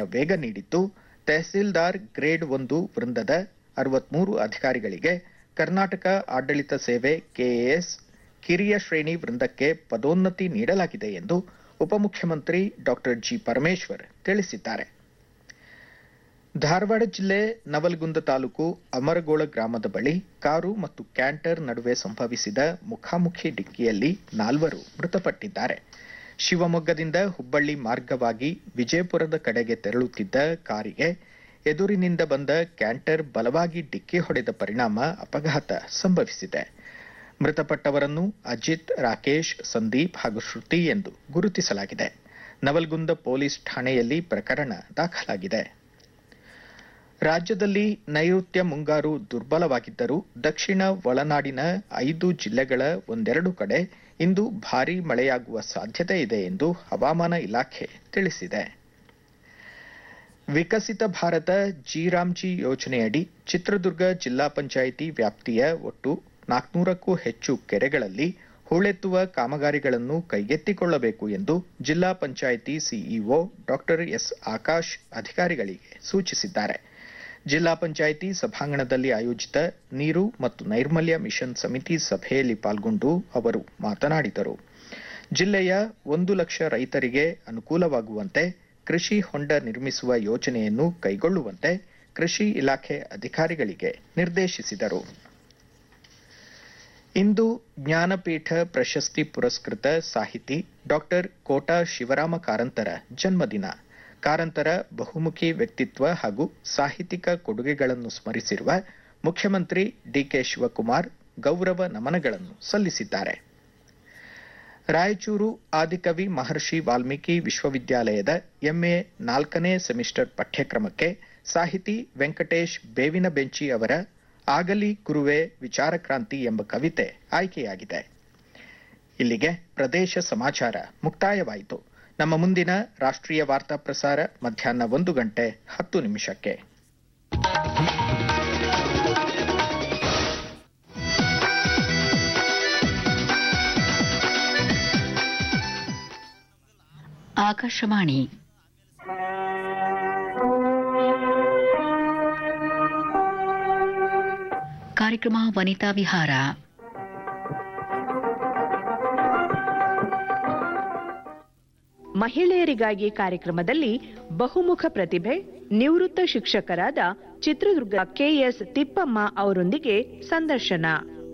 ವೇಗ ನೀಡಿದ್ದು ತಹಸೀಲ್ದಾರ್ ಗ್ರೇಡ್ ಒಂದು ವೃಂದದ ಅರವತ್ಮೂರು ಅಧಿಕಾರಿಗಳಿಗೆ ಕರ್ನಾಟಕ ಆಡಳಿತ ಸೇವೆ ಕೆಎಎಸ್ ಕಿರಿಯ ಶ್ರೇಣಿ ವೃಂದಕ್ಕೆ ಪದೋನ್ನತಿ ನೀಡಲಾಗಿದೆ ಎಂದು ಉಪಮುಖ್ಯಮಂತ್ರಿ ಡಾಕ್ಟರ್ ಜಿ ಪರಮೇಶ್ವರ್ ತಿಳಿಸಿದ್ದಾರೆ ಧಾರವಾಡ ಜಿಲ್ಲೆ ನವಲಗುಂದ ತಾಲೂಕು ಅಮರಗೋಳ ಗ್ರಾಮದ ಬಳಿ ಕಾರು ಮತ್ತು ಕ್ಯಾಂಟರ್ ನಡುವೆ ಸಂಭವಿಸಿದ ಮುಖಾಮುಖಿ ಡಿಕ್ಕಿಯಲ್ಲಿ ನಾಲ್ವರು ಮೃತಪಟ್ಟಿದ್ದಾರೆ ಶಿವಮೊಗ್ಗದಿಂದ ಹುಬ್ಬಳ್ಳಿ ಮಾರ್ಗವಾಗಿ ವಿಜಯಪುರದ ಕಡೆಗೆ ತೆರಳುತ್ತಿದ್ದ ಕಾರಿಗೆ ಎದುರಿನಿಂದ ಬಂದ ಕ್ಯಾಂಟರ್ ಬಲವಾಗಿ ಡಿಕ್ಕಿ ಹೊಡೆದ ಪರಿಣಾಮ ಅಪಘಾತ ಸಂಭವಿಸಿದೆ ಮೃತಪಟ್ಟವರನ್ನು ಅಜಿತ್ ರಾಕೇಶ್ ಸಂದೀಪ್ ಹಾಗೂ ಶ್ರುತಿ ಎಂದು ಗುರುತಿಸಲಾಗಿದೆ ನವಲ್ಗುಂದ ಪೊಲೀಸ್ ಠಾಣೆಯಲ್ಲಿ ಪ್ರಕರಣ ದಾಖಲಾಗಿದೆ ರಾಜ್ಯದಲ್ಲಿ ನೈಋತ್ಯ ಮುಂಗಾರು ದುರ್ಬಲವಾಗಿದ್ದರೂ ದಕ್ಷಿಣ ಒಳನಾಡಿನ ಐದು ಜಿಲ್ಲೆಗಳ ಒಂದೆರಡು ಕಡೆ ಇಂದು ಭಾರೀ ಮಳೆಯಾಗುವ ಸಾಧ್ಯತೆ ಇದೆ ಎಂದು ಹವಾಮಾನ ಇಲಾಖೆ ತಿಳಿಸಿದೆ ವಿಕಸಿತ ಭಾರತ ಜಿರಾಮ್ಜಿ ಯೋಜನೆಯಡಿ ಚಿತ್ರದುರ್ಗ ಜಿಲ್ಲಾ ಪಂಚಾಯಿತಿ ವ್ಯಾಪ್ತಿಯ ಒಟ್ಟು ನಾಲ್ಕನೂರಕ್ಕೂ ಹೆಚ್ಚು ಕೆರೆಗಳಲ್ಲಿ ಹೂಳೆತ್ತುವ ಕಾಮಗಾರಿಗಳನ್ನು ಕೈಗೆತ್ತಿಕೊಳ್ಳಬೇಕು ಎಂದು ಜಿಲ್ಲಾ panchayat CEO doctor S Akash ಅಧಿಕಾರಿಗಳಿಗೆ ಸೂಚಿಸಿದ್ದಾರೆ ಜಿಲ್ಲಾ ಪಂಚಾಯಿತಿ ಸಭಾಂಗಣದಲ್ಲಿ ಆಯೋಜಿತ ನೀರು ಮತ್ತು ನೈರ್ಮಲ್ಯ ಮಿಷನ್ ಸಮಿತಿ ಸಭೆಯಲ್ಲಿ ಪಾಲ್ಗೊಂಡು ಅವರು ಮಾತನಾಡಿದರು ಜಿಲ್ಲೆಯ ಒಂದು ಲಕ್ಷ ರೈತರಿಗೆ ಅನುಕೂಲವಾಗುವಂತೆ ಕೃಷಿ ಹೊಂಡ ನಿರ್ಮಿಸುವ ಯೋಜನೆಯನ್ನು ಕೈಗೊಳ್ಳುವಂತೆ ಕೃಷಿ ಇಲಾಖೆ ಅಧಿಕಾರಿಗಳಿಗೆ ನಿರ್ದೇಶಿಸಿದರು ಇಂದು ಜ್ಞಾನಪೀಠ ಪ್ರಶಸ್ತಿ ಪುರಸ್ಕೃತ ಸಾಹಿತಿ ಡಾಕ್ಟರ್ ಕೋಟಾ ಶಿವರಾಮ ಕಾರಂತರ ಜನ್ಮದಿನ ಕಾರಂತರ ಬಹುಮುಖಿ ವ್ಯಕ್ತಿತ್ವ ಹಾಗೂ ಸಾಹಿತ್ಯಿಕ ಕೊಡುಗೆಗಳನ್ನು ಸ್ಮರಿಸಿರುವ ಮುಖ್ಯಮಂತ್ರಿ ಡಿಕೆ ಶಿವಕುಮಾರ್ ಗೌರವ ನಮನಗಳನ್ನು ಸಲ್ಲಿಸಿದ್ದಾರೆ ರಾಯಚೂರು ಆದಿಕವಿ ಮಹರ್ಷಿ ವಾಲ್ಮೀಕಿ ವಿಶ್ವವಿದ್ಯಾಲಯದ ಎಂಎ ನಾಲ್ಕನೇ ಸೆಮಿಸ್ಟರ್ ಪಠ್ಯಕ್ರಮಕ್ಕೆ ಸಾಹಿತಿ ವೆಂಕಟೇಶ್ ಬೇವಿನ ಬೆಂಚಿ ಅವರ ಆಗಲಿ ಗುರುವೆ ವಿಚಾರಕ್ರಾಂತಿ ಎಂಬ ಕವಿತೆ ಆಯ್ಕೆಯಾಗಿದೆ ಇಲ್ಲಿಗೆ ಪ್ರದೇಶ ಸಮಾಚಾರ ಮುಕ್ತಾಯವಾಯಿತು ನಮ್ಮ ಮುಂದಿನ ರಾಷ್ಟ್ರೀಯ ವಾರ್ತಾ ಪ್ರಸಾರ ಮಧ್ಯಾಹ್ನ ಒಂದು ಗಂಟೆ ಹತ್ತು ನಿಮಿಷಕ್ಕೆ ಆಕಾಶವಾಣಿ ಕಾರ್ಯಕ್ರಮ ವನಿತಾ ವಿಹಾರ ಮಹಿಳೆಯರಿಗಾಗಿ ಕಾರ್ಯಕ್ರಮದಲ್ಲಿ ಬಹುಮುಖ ಪ್ರತಿಭೆ ನಿವೃತ್ತ ಶಿಕ್ಷಕರಾದ ಚಿತ್ರದುರ್ಗ ಕೆಎಸ್ ತಿಪ್ಪಮ್ಮ ಅವರೊಂದಿಗೆ ಸಂದರ್ಶನ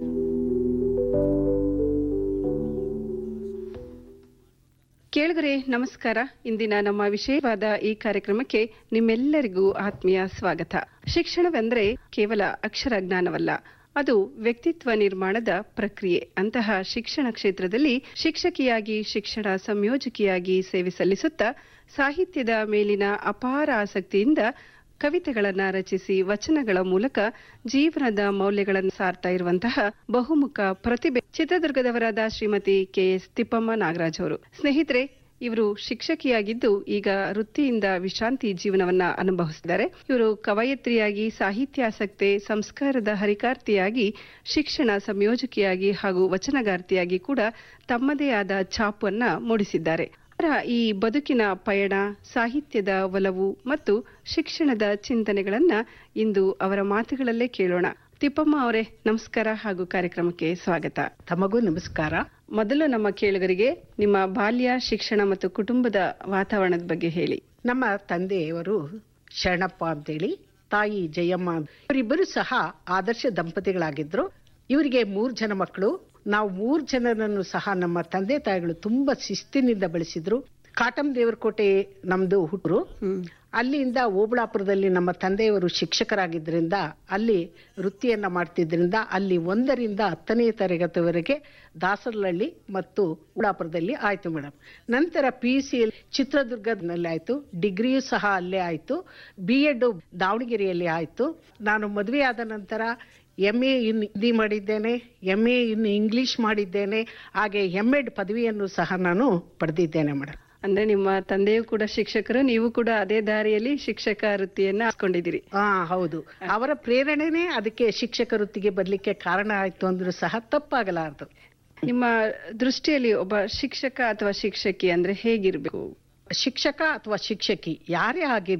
ಕೇಳಿದರೆ ನಮಸ್ಕಾರ ಇಂದಿನ ನಮ್ಮ ವಿಷಯವಾದ ಈ ಕಾರ್ಯಕ್ರಮಕ್ಕೆ ನಿಮ್ಮೆಲ್ಲರಿಗೂ ಆತ್ಮೀಯ ಸ್ವಾಗತ ಶಿಕ್ಷಣವೆಂದರೆ ಕೇವಲ ಅಕ್ಷರ ಜ್ಞಾನವಲ್ಲ ಅದು ವ್ಯಕ್ತಿತ್ವ ನಿರ್ಮಾಣದ ಪ್ರಕ್ರಿಯೆ ಅಂತಹ ಶಿಕ್ಷಣ ಕ್ಷೇತ್ರದಲ್ಲಿ ಶಿಕ್ಷಕಿಯಾಗಿ ಶಿಕ್ಷಣ ಸಂಯೋಜಕಿಯಾಗಿ ಸೇವೆ ಸಲ್ಲಿಸುತ್ತಾ ಸಾಹಿತ್ಯದ ಮೇಲಿನ ಅಪಾರ ಆಸಕ್ತಿಯಿಂದ ಕವಿತೆಗಳನ್ನ ರಚಿಸಿ ವಚನಗಳ ಮೂಲಕ ಜೀವನದ ಮೌಲ್ಯಗಳನ್ನು ಸಾರ್ತಾ ಇರುವಂತಹ ಬಹುಮುಖ ಪ್ರತಿಭೆ ಚಿತ್ರದುರ್ಗದವರಾದ ಶ್ರೀಮತಿ ಕೆಎಸ್ ತಿಪ್ಪಮ್ಮ ನಾಗರಾಜ್ ಅವರು ಸ್ನೇಹಿತರೆ ಇವರು ಶಿಕ್ಷಕಿಯಾಗಿದ್ದು ಈಗ ವೃತ್ತಿಯಿಂದ ವಿಶ್ರಾಂತಿ ಜೀವನವನ್ನ ಅನುಭವಿಸಿದ್ದಾರೆ ಇವರು ಕವಯತ್ರಿಯಾಗಿ ಸಾಹಿತ್ಯಾಸಕ್ತೆ ಸಂಸ್ಕಾರದ ಹರಿಕಾರ್ತಿಯಾಗಿ ಶಿಕ್ಷಣ ಸಂಯೋಜಕಿಯಾಗಿ ಹಾಗೂ ವಚನಗಾರ್ತಿಯಾಗಿ ಕೂಡ ತಮ್ಮದೇ ಆದ ಛಾಪನ್ನ ಮೂಡಿಸಿದ್ದಾರೆ ಅವರ ಈ ಬದುಕಿನ ಪಯಣ ಸಾಹಿತ್ಯದ ಒಲವು ಮತ್ತು ಶಿಕ್ಷಣದ ಚಿಂತನೆಗಳನ್ನ ಇಂದು ಅವರ ಮಾತುಗಳಲ್ಲೇ ಕೇಳೋಣ ತಿಪ್ಪಮ್ಮ ಅವರೇ ನಮಸ್ಕಾರ ಹಾಗೂ ಕಾರ್ಯಕ್ರಮಕ್ಕೆ ಸ್ವಾಗತ ತಮಗೂ ನಮಸ್ಕಾರ ಮೊದಲು ನಮ್ಮ ಕೇಳುಗರಿಗೆ ನಿಮ್ಮ ಬಾಲ್ಯ ಶಿಕ್ಷಣ ಮತ್ತು ಕುಟುಂಬದ ವಾತಾವರಣದ ಬಗ್ಗೆ ಹೇಳಿ ನಮ್ಮ ತಂದೆಯವರು ಶರಣಪ್ಪ ಅಂತೇಳಿ ತಾಯಿ ಜಯಮ್ಮ ಇವರಿಬ್ಬರು ಸಹ ಆದರ್ಶ ದಂಪತಿಗಳಾಗಿದ್ರು ಇವರಿಗೆ ಮೂರ್ ಜನ ಮಕ್ಕಳು ನಾವು ಮೂರ್ ಜನರನ್ನು ಸಹ ನಮ್ಮ ತಂದೆ ತಾಯಿಗಳು ತುಂಬಾ ಶಿಸ್ತಿನಿಂದ ಬೆಳೆಸಿದ್ರು ಕಾಟಂ ದೇವರಕೋಟೆ ನಮ್ದು ಹುಟ್ಟರು ಅಲ್ಲಿಂದ ಓಬಳಾಪುರದಲ್ಲಿ ನಮ್ಮ ತಂದೆಯವರು ಶಿಕ್ಷಕರಾಗಿದ್ದರಿಂದ ಅಲ್ಲಿ ವೃತ್ತಿಯನ್ನ ಮಾಡ್ತಿದ್ರಿಂದ ಅಲ್ಲಿ ಒಂದರಿಂದ ಹತ್ತನೇ ತರಗತಿವರೆಗೆ ದಾಸರಹಳ್ಳಿ ಮತ್ತು ಉಳಾಪುರದಲ್ಲಿ ಆಯ್ತು ಮೇಡಮ್ ನಂತರ ಪಿ ಯು ಸಿ ಚಿತ್ರದುರ್ಗದಲ್ಲಿ ಆಯ್ತು ಡಿಗ್ರಿಯೂ ಸಹ ಅಲ್ಲೇ ಆಯ್ತು ಬಿ ಎಡ್ ದಾವಣಗೆರೆಯಲ್ಲಿ ಆಯ್ತು ನಾನು ಮದುವೆ ಆದ ನಂತರ ಎಮ್ ಎ ಇನ್ ಹಿಂದಿ ಮಾಡಿದ್ದೇನೆ ಎಮ್ ಎ ಇನ್ ಇಂಗ್ಲಿಷ್ ಮಾಡಿದ್ದೇನೆ ಹಾಗೆ ಎಮ್ ಎಡ್ ಪದವಿಯನ್ನು ಸಹ ನಾನು ಪಡೆದಿದ್ದೇನೆ ಮೇಡಮ್ ಅಂದ್ರೆ ನಿಮ್ಮ ತಂದೆಯೂ ಕೂಡ ಶಿಕ್ಷಕರು ನೀವು ಕೂಡ ಅದೇ ದಾರಿಯಲ್ಲಿ ಶಿಕ್ಷಕ ವೃತ್ತಿಯನ್ನ ಹಾಕೊಂಡಿದ್ದೀರಿ ಹಾ ಹೌದು ಅವರ ಪ್ರೇರಣೆನೇ ಅದಕ್ಕೆ ಶಿಕ್ಷಕ ವೃತ್ತಿಗೆ ಬರ್ಲಿಕ್ಕೆ ಕಾರಣ ಆಯ್ತು ಅಂದ್ರೂ ಸಹ ತಪ್ಪಾಗಲಾರದು ನಿಮ್ಮ ದೃಷ್ಟಿಯಲ್ಲಿ ಒಬ್ಬ ಶಿಕ್ಷಕ ಅಥವಾ ಶಿಕ್ಷಕಿ ಅಂದ್ರೆ ಹೇಗಿರ್ಬೇಕು ಶಿಕ್ಷಕ ಅಥವಾ ಶಿಕ್ಷಕಿ ಯಾರೇ ಆಗಿರ್ಲಿ